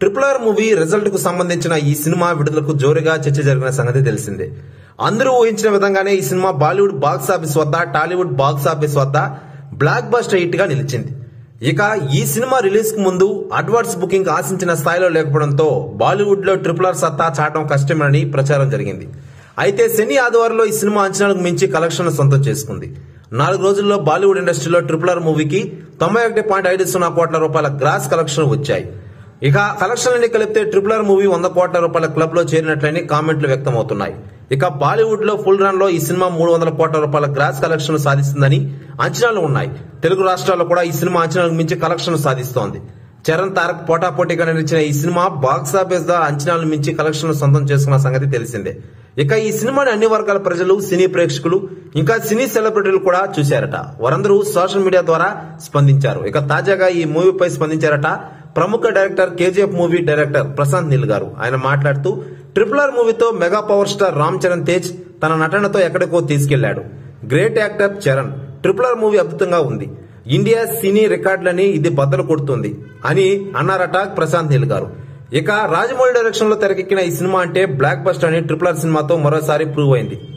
triple R movie result కు సంబంధించిన ఈ సినిమా విడుదలకు జోరుగా చర్చ జరిగిన సంగతి తెలిసిందే అందరూ ఊహించిన విధంగానే ఈ సినిమా బాలీవుడ్ బాక్స్ ఆఫీస్ వద్ద టాలీవుడ్ బాక్స్ ఆఫీస్ వద్ద బ్లాక్ బస్టర్ హిట్ గా నిలిచింది ఇక ఈ సినిమా రిలీజ్ కు ముందు అడ్వాన్స్ బుకింగ్ ఆశించిన స్థాయిలో లేకపోవడంతో బాలీవుడ్ లో ట్రిపుల్ ఆర్ సత్తా చాటం కష్టమని ప్రచారం జరిగింది అయితే శని ఆదివారంలో ఈ సినిమా అంచనాలకు మించి కలెక్షన్ సొంతం చేసుకుంది నాలుగు రోజుల్లో బాలీవుడ్ ఇండస్ట్రీలో ట్రిపుల్ ఆర్ మూవీకి తొంభై ఒకటి పాయింట్ ఐదు సున్నా కోట్ల రూపాయల గ్రాస్ కలెక్షన్ వచ్చాయి ఇక కలెక్షన్లని కలిపితే ట్రిపుల్ ఆర్ మూవీ వంద కోట్ల రూపాయల క్లబ్ లో చేరినట్లని కామెంట్లు వ్యక్తమవుతున్నాయి ఇక బాలీవుడ్ లో ఫుల్ రన్ లో ఈ సినిమా మూడు వందల కోట్ల రూపాయల గ్రాస్ కలెక్షన్ సాధిస్తుందని అంచనాలు ఉన్నాయి తెలుగు రాష్ట్రాల్లో కూడా ఈ సినిమా అంచనాలకు మించి కలెక్షన్ సాధిస్తోంది చరణ్ తారక్ పోటాపోటీగా నడిచిన ఈ సినిమా బాక్స్ ఆఫీస్ దా అంచనాలను మించి కలెక్షన్లు సొంతం చేసుకున్న సంగతి తెలిసిందే ఇక ఈ సినిమాని అన్ని వర్గాల ప్రజలు సినీ ప్రేక్షకులు ఇంకా సినీ సెలబ్రిటీలు కూడా చూశారట వారందరూ సోషల్ మీడియా ద్వారా స్పందించారు ఇక తాజాగా ఈ మూవీపై స్పందించారట ప్రముఖ director KGF movie director Prashanth Neel గారు ఆయన మాట్లాడుతూ ట్రిపుల్ ఆర్ మూవీతో mega power star Ram Charan Tej తన నటనతో ఎక్కడికో తీసుకెళ్లాడు great actor Charan triple R movie అద్భుతంగా ఉంది ఇండియా సినీ రికార్డులని ఇది బద్దలు కొడుతుంది అని అన్నారట ప్రశాంత్ నీల్ గారు ఇక రాజమౌళి డైరెక్షన్ లో తెరకెక్కిన ఈ సినిమా అంటే బ్లాక్ బస్టర్ అని ట్రిపుల్ ఆర్ సినిమాతో మరోసారి ప్రూవ్ అయింది